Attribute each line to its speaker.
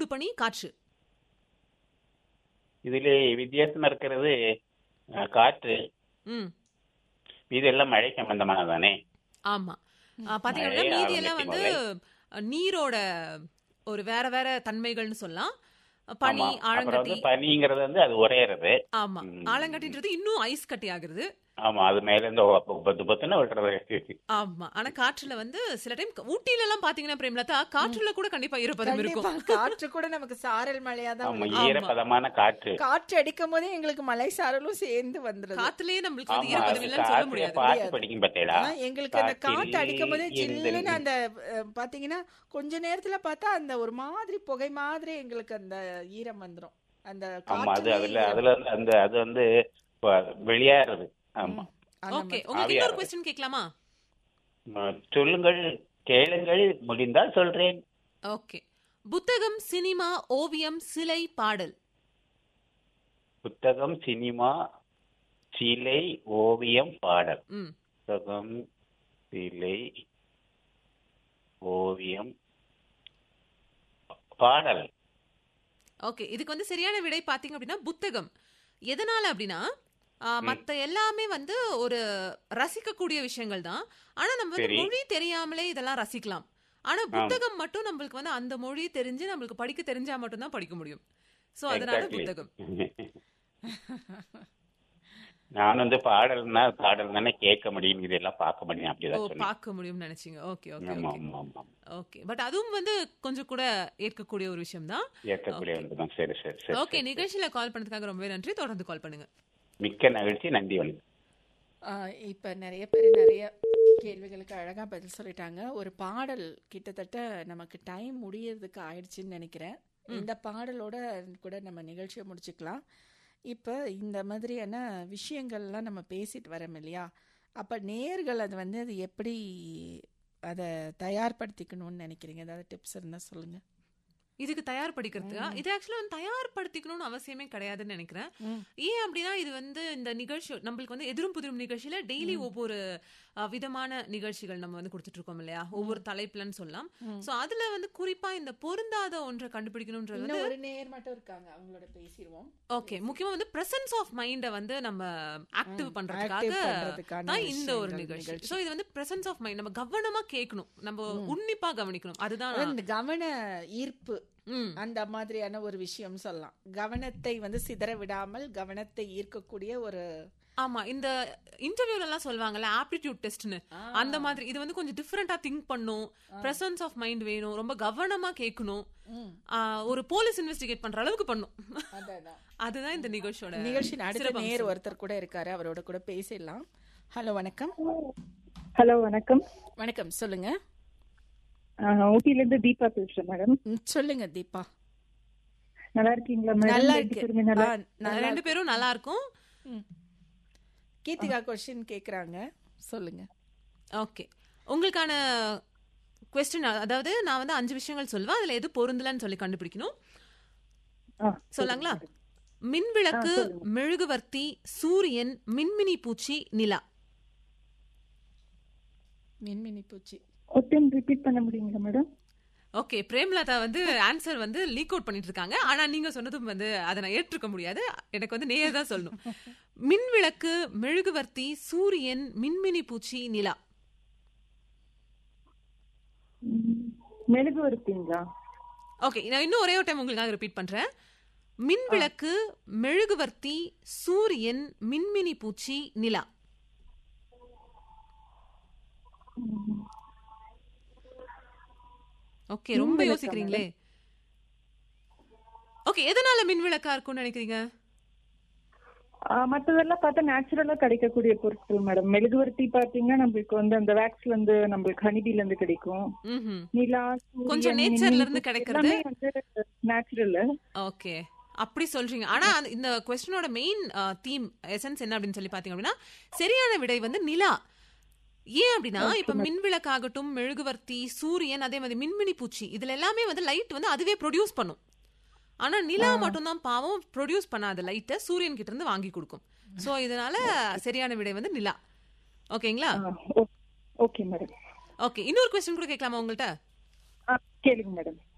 Speaker 1: பனி காற்று
Speaker 2: இதுல வித்தியாசமா இருக்கிறது அஹ், காற்று
Speaker 1: ம்
Speaker 2: இது எல்லாம் மழை சம்பந்தமானதானே
Speaker 1: ஆமா ஆ, பாத்தீங்கன்னா
Speaker 2: மழை
Speaker 1: மீதி எல்லாம் வந்து
Speaker 2: ஆரம்பிக்கும்
Speaker 1: அ, நீரோட ஒரு வேற வேற தன்மைகள்னு சொல்லலாம் பனி
Speaker 2: ஆமா அப்புறம்
Speaker 1: ஆழங்கட்டி
Speaker 2: வந்து பனிங்கிறது வந்து அது உரையிறது
Speaker 1: ஆமா
Speaker 2: ம்.
Speaker 1: ஆழங்கட்டின்றது இன்னும் ஐஸ் கட்டி ஆகுறது
Speaker 2: ஆமா அது மேல இருந்து ஒ- பத்து பத்துன்னு விட்டுறது
Speaker 1: ஆமா ஆனா காற்றுல வந்து சில டைம் ஊட்டில எல்லாம் பாத்தீங்கன்னா பிரேம்லதா காற்றுல கூட கண்டிப்பா ஈரப்பதம் இருக்கும்
Speaker 3: கண்டிப்பா காற்று கூட நமக்கு சாரல் மழையா தான்
Speaker 2: ஆமா
Speaker 3: விழும்.
Speaker 2: ஈரப்பதமான காற்று
Speaker 3: காற்று அடிக்கும் போதே எங்களுக்கு மலை சாரலும் சேர்ந்து வந்துருது
Speaker 1: காத்துலயே நம்மளுக்கு வந்து
Speaker 2: ஆமா
Speaker 1: ஈரப்பதம்
Speaker 2: அது
Speaker 1: இல்லைன்னு சொல்ல
Speaker 2: காற்று
Speaker 1: முடியாது
Speaker 2: பாட்டு படிக்கும் பார்த்தேடா
Speaker 3: ஆனா, எங்களுக்கு அந்த காற்று
Speaker 2: காற்றில்
Speaker 3: அடிக்கும் போதே
Speaker 2: இருந்தது.
Speaker 3: ஜில்லுன்னு அந்த அஹ், பாத்தீங்கன்னா கொஞ்ச நேரத்துல பார்த்தா அந்த ஒரு மாதிரி புகை மாதிரி எங்களுக்கு அந்த ஈரம் வந்துரும் அந்த
Speaker 2: ஆமா அது
Speaker 3: காற்றுலயே
Speaker 2: அதுல
Speaker 3: ஈரம்.
Speaker 2: அதுல இருந்து அந்த அது வந்து ப- வெளியேறுது ஆமா
Speaker 3: அந்த
Speaker 1: ஓகே
Speaker 3: மாதிரி.
Speaker 1: உங்களுக்கு இன்னொரு
Speaker 2: ஆவியாறது.
Speaker 1: கொஸ்டின் கேட்கலாமா
Speaker 2: ம- சொல்லுங்கள் கேளுங்கள் முடிந்தால் சொல்றேன்
Speaker 1: ஓகே புத்தகம் சினிமா ஓவியம் சிலை பாடல்
Speaker 2: புத்தகம் சினிமா சிலை ஓவியம் பாடல்
Speaker 1: ம்
Speaker 2: புத்தகம் சிலை ஓவியம் பாடல்
Speaker 1: ஓகே இதுக்கு வந்து சரியான விடை பாத்தீங்க அப்படின்னா புத்தகம் எதனால அப்படின்னா ஆ, மத்த எல்லாமே வந்து ஒரு ரசிக்கக்கூடிய விஷயங்கள் தான் ஆனா நம்ம வந்து
Speaker 2: சரி.
Speaker 1: மொழி தெரியாமலே இதெல்லாம் ரசிக்கலாம் ஆனா புத்தகம் மட்டும் நம்மளுக்கு வந்து அந்த மொழி தெரிஞ்சு நம்மளுக்கு படிக்க தெரிஞ்சா மட்டும் தான் படிக்க முடியும் சோ அதனால
Speaker 2: Exactly.
Speaker 1: புத்தகம்
Speaker 2: நான் வந்து பாடல்னா பாடல் தானே கேட்க முடியும் இதெல்லாம் பார்க்க முடியும்
Speaker 1: ஓ
Speaker 2: அப்படிதான் சொன்னேன்
Speaker 1: பார்க்க முடியும்னு நினைச்சீங்க ஓகே ஓகே
Speaker 2: ஆமா
Speaker 1: ஓகே
Speaker 2: ஆமா ஆமா
Speaker 1: ஓகே பட் அதுவும் வந்து கொஞ்சம் கூட ஏற்கக்கூடிய ஒரு விஷயம் தான்
Speaker 2: ஏற்கக்கூடிய ஒன்றுதான் சரி சரி சரி
Speaker 1: ஓகே நிகழ்ச்சியில கால் பண்ணதுக்காக ரொம்பவே நன்றி தொடர்ந்து கால் பண்ணுங்க
Speaker 2: மிக்க நகிழ்ச்சி நன்றி வணக்கம்
Speaker 3: ஆஹ் இப்ப நிறைய பேர் நிறைய கேள்விகளுக்கு அழகா பதில் சொல்லிட்டாங்க ஒரு பாடல் கிட்டத்தட்ட நமக்கு டைம் முடியறதுக்கு ஆயிடுச்சுன்னு நினைக்கிறேன் இந்த பாடலோட கூட நம்ம நிகழ்ச்சியை முடிச்சுக்கலாம் இப்போ இந்த மாதிரியான விஷயங்கள்லாம் நம்ம பேசிட்டு வரோம் இல்லையா அப்போ நேர்கள் அது வந்து அது எப்படி அதை தயார்படுத்திக்கணும்னு நினைக்கிறீங்க ஏதாவது டிப்ஸ் இருந்தால் சொல்லுங்க
Speaker 1: இதுக்கு தயார்படுத்திக்கிறதுக்கா இது ஆக்சுவலா வந்து தயார்படுத்திக்கணும்னு அவசியமே கிடையாதுன்னு நினைக்கிறேன்
Speaker 3: ம்.
Speaker 1: ஏன் அப்படின்னா இது வந்து இந்த நிகழ்ச்சி நம்மளுக்கு வந்து எதிரும் புதிரும் நிகழ்ச்சியில டெய்லி ஒவ்வொரு அஹ், விதமான நிகழ்ச்சிகள் நம்ம வந்து கொடுத்துட்டு இருக்கோம் இல்லையா ஒவ்வொரு தலைப்புலன்னு சொல்லலாம் சோ அதுல வந்து குறிப்பா இந்த பொருந்தாத ஒன்றை கண்டுபிடிக்கணும்ன்றது வந்து
Speaker 3: இன்னும் ஒரு நேர் மட்டும் இருக்காங்க அவங்களோட பேசிடுவோம்
Speaker 1: ஓகே முக்கியமா வந்து பிரசன்ஸ் ஆஃப் மைண்ட வந்து நம்ம ஆக்டிவ் பண்றதுக்காக
Speaker 3: active பண்றதுக்கான
Speaker 1: தான் இந்த ஒரு
Speaker 3: விஷயங்கள்,
Speaker 1: நிகழ்ச்சி
Speaker 3: நிகழ்ச்சி.
Speaker 1: சோ இது வந்து பிரசன்ஸ் ஆஃப் மைண்ட் நம்ம கவனமா கேட்கணும் நம்ம உன்னிப்பா கவனிக்கணும் அதுதான்
Speaker 3: அதாவது இந்த கவன ஈர்ப்பு
Speaker 1: ம்
Speaker 3: அந்த மாதிரியான ஒரு விஷயம் சொல்லலாம் கவனத்தை வந்து சிதற விடாமல் கவனத்தை ஈர்க்கக்கூடிய ஒரு
Speaker 1: ஆமா இந்த இன்டர்வியூல எல்லாம் சொல்லுவாங்கல்ல ஆப்டிடியூட் டெஸ்ட்னு அந்த மாதிரி இது வந்து கொஞ்சம் டிஃப்ரெண்டா திங்க் பண்ணும் பிரசன்ஸ் ஆஃப் மைண்ட் வேணும் ரொம்ப கவனமா கேட்கணும் ஆ, ஒரு போலீஸ் இன்வெஸ்டிகேட் பண்ற அளவுக்கு பண்ணும்
Speaker 3: அதான்
Speaker 1: அதுதான் இந்த நிகழ்ச்சியோட
Speaker 3: நிகழ்ச்சியின் அடுத்த
Speaker 1: சிறப்பம்சம்.
Speaker 3: நேர் ஒருத்தர் கூட இருக்காரு அவரோட கூட பேசிடலாம் ஹலோ வணக்கம்
Speaker 4: ஹலோ வணக்கம்
Speaker 3: வணக்கம் சொல்லுங்க
Speaker 4: ஆஹ் ஊட்டில இருந்து தீபா பேசுறேன் மேடம்
Speaker 3: ம், சொல்லுங்க தீபா
Speaker 4: நல்லா இருக்கீங்களா மேடம்
Speaker 3: நல்லா
Speaker 4: ரெண்டு
Speaker 3: இருக்கு
Speaker 4: பேருமே நல்லா
Speaker 3: ஆ, நல்லா
Speaker 1: ரெண்டு பேரும் நல்லா இருக்கும்
Speaker 3: ம். கீர்த்திகா கொஸ்டின் கேக்குறாங்க சொல்லுங்க
Speaker 1: ஓகே உங்களுக்கான கொஸ்டின் அதாவது நான் வந்து அஞ்சு விஷயங்கள் சொல்லுவேன் அதுல எது பொருந்தலன்னு சொல்லி கண்டுபிடிக்கணும்
Speaker 4: ஆ,
Speaker 1: சொல்லாங்களா மின்விளக்கு மெழுகுவர்த்தி சூரியன் மின்மினி பூச்சி நிலா
Speaker 3: மின்மினி பூச்சி
Speaker 4: ஒரு டைம் ரிப்பீட் பண்ண முடியுங்களா மேடம்
Speaker 1: ஓகே பிரேம்லதா வந்து ஆன்சர் வந்து லீக் அவுட் பண்ணிட்டு இருக்காங்க ஆனா நீங்க சொன்னதும் வந்து அதை நான் ஏற்றுக்க முடியாது எனக்கு வந்து நேர் தான் சொல்லணும் மின்விளக்கு மெழுகுவர்த்தி சூரியன் மின்மினி பூச்சி நிலா
Speaker 4: ம், மெழுகு வருத்தீங்களா
Speaker 1: ஓகே நான் இன்னும் ஒரே ஒரு டைம் உங்களுக்காக ரிப்பீட் பண்றேன் மின்விளக்கு மெழுகுவர்த்தி சூரியன் மின்மினி பூச்சி நிலா ஓகே ரொம்ப
Speaker 4: மின்விளக்கா,
Speaker 1: யோசிக்கிறீங்களே ஓகே எதனால மின்விளக்கா இருக்கும்னு நினைக்கிறீங்க
Speaker 4: ஆஹ் மத்ததெல்லாம் பார்த்தா நேச்சுரலா கிடைக்கக்கூடிய பொருட்கள் மேடம் மெழுகுவர்த்தி பாத்தீங்கன்னா நம்மளுக்கு வந்து அந்த வேக்ஸ்ல இருந்து நம்மளுக்கு ஹனிபீல இருந்து கிடைக்கும்
Speaker 1: ம்ஹும்.
Speaker 4: நிலா சூரியன்,
Speaker 1: கொஞ்சம்
Speaker 4: மின்னி,
Speaker 1: நேச்சர்ல இருந்து
Speaker 4: பூச்சி
Speaker 1: கிடைக்கிறது.
Speaker 4: எல்லாமே வந்து நேச்சுரல்
Speaker 1: ஓகே அப்படி சொல்றீங்க ஆனா அந்த- இந்த கொஸ்டினோட மெயின் தீம் எசன்ஸ் என்ன அப்படின்னு சொல்லி பாத்தீங்க அப்படின்னா சரியான விடை வந்து நிலா ஏன் அப்படின்னா இப்ப மின்விளக்காகட்டும் மெழுகுவர்த்தி சூரியன் அதே மாதிரி மின்மினி பூச்சி இதுல எல்லாமே வந்து லைட் வந்து அதுவே ப்ரொடியூஸ் பண்ணும் ஆனா நிலா மட்டும்தான் பாவம் ப்ரொடியூஸ் பண்ணாத லைட்டை சூரியன் கிட்ட இருந்து வாங்கி கொடுக்கும் சோ இதனால சரியான விடை வந்து நிலா ஓகேங்களா
Speaker 4: ஓகே மேடம்
Speaker 1: ஓகே இன்னொரு கொஸ்டின் கூட கேட்கலாமா உங்கள்ட்ட
Speaker 4: கேளுங்க மேடம்